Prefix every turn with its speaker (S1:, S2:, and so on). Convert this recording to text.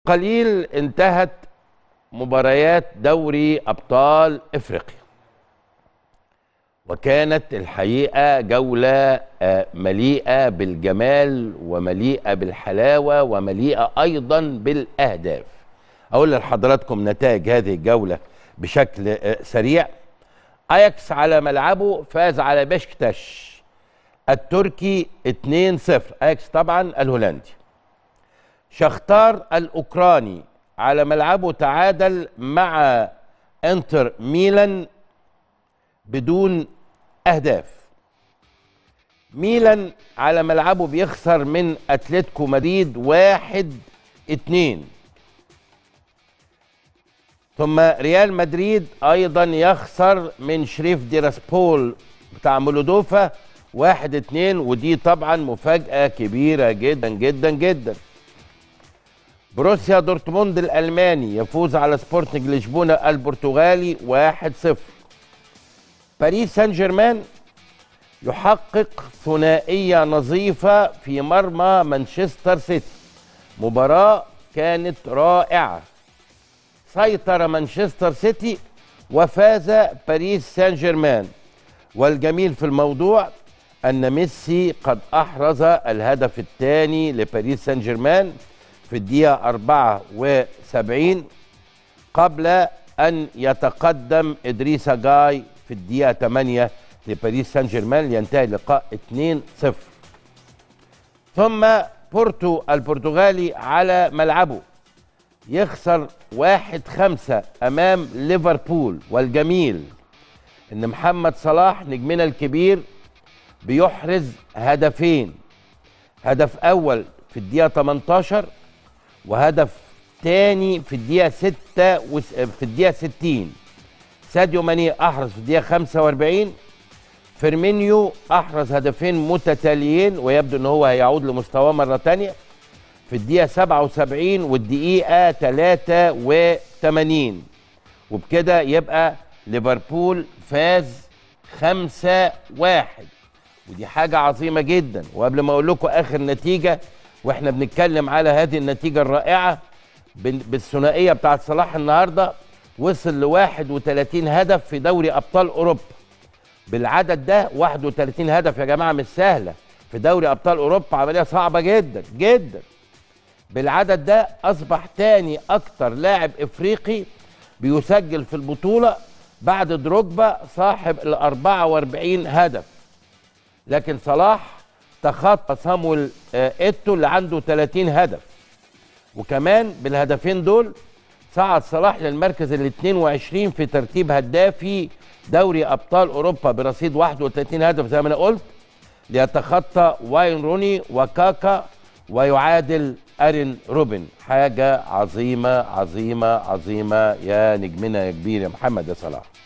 S1: قليل انتهت مباريات دوري ابطال افريقيا وكانت الحقيقه جوله آه، مليئه بالجمال ومليئه بالحلاوه ومليئه ايضا بالاهداف اقول لحضراتكم نتائج هذه الجوله بشكل آه، سريع اياكس على ملعبه فاز على بشكتش التركي 2-0 اياكس طبعا الهولندي شختار الاوكراني على ملعبه تعادل مع انتر ميلان بدون اهداف ميلان على ملعبه بيخسر من اتلتيكو مدريد واحد اتنين ثم ريال مدريد ايضا يخسر من شريف ديراسبول بتاع مولودوفا واحد اتنين ودي طبعا مفاجأة كبيرة جدا جدا جدا بروسيا دورتموند الألماني يفوز على سبورتنج لشبونة البرتغالي 1-0 باريس سان جيرمان يحقق ثنائية نظيفة في مرمى مانشستر سيتي مباراة كانت رائعة سيطر مانشستر سيتي وفاز باريس سان جيرمان والجميل في الموضوع أن ميسي قد أحرز الهدف الثاني لباريس سان جيرمان في الدقيقة 74 قبل أن يتقدم إدريس جاي في الدقيقة 8 لباريس سان جيرمان لينتهي اللقاء 2-0 ثم بورتو البرتغالي على ملعبه يخسر 1-5 أمام ليفربول والجميل إن محمد صلاح نجمنا الكبير بيحرز هدفين هدف أول في الدقيقة 18 وهدف تاني في الدقيقة 6 وس... في الدقيقة 60 ساديو ماني أحرز في الدقيقة 45 فيرمينيو أحرز هدفين متتاليين ويبدو أن هو هيعود لمستواه مرة تانية في الدقيقة 77 والدقيقة 83 وبكده يبقى ليفربول فاز 5 واحد ودي حاجة عظيمة جدا وقبل ما أقول لكم آخر نتيجة واحنا بنتكلم على هذه النتيجة الرائعة بال- بالثنائية بتاعت صلاح النهاردة وصل ل 31 هدف في دوري أبطال أوروبا بالعدد ده 31 هدف يا جماعة مش سهلة في دوري أبطال أوروبا عملية صعبة جدا جدا بالعدد ده أصبح تاني أكتر لاعب إفريقي بيسجل في البطولة بعد دروجبا صاحب ال 44 هدف لكن صلاح تخطى صامويل آه، ايتو اللي عنده 30 هدف وكمان بالهدفين دول صعد صلاح للمركز ال 22 في ترتيب هدافي دوري ابطال اوروبا برصيد 31 هدف زي ما انا قلت ليتخطى واين روني وكاكا ويعادل ارين روبن حاجه عظيمه عظيمه عظيمه يا نجمنا يا كبير يا محمد يا صلاح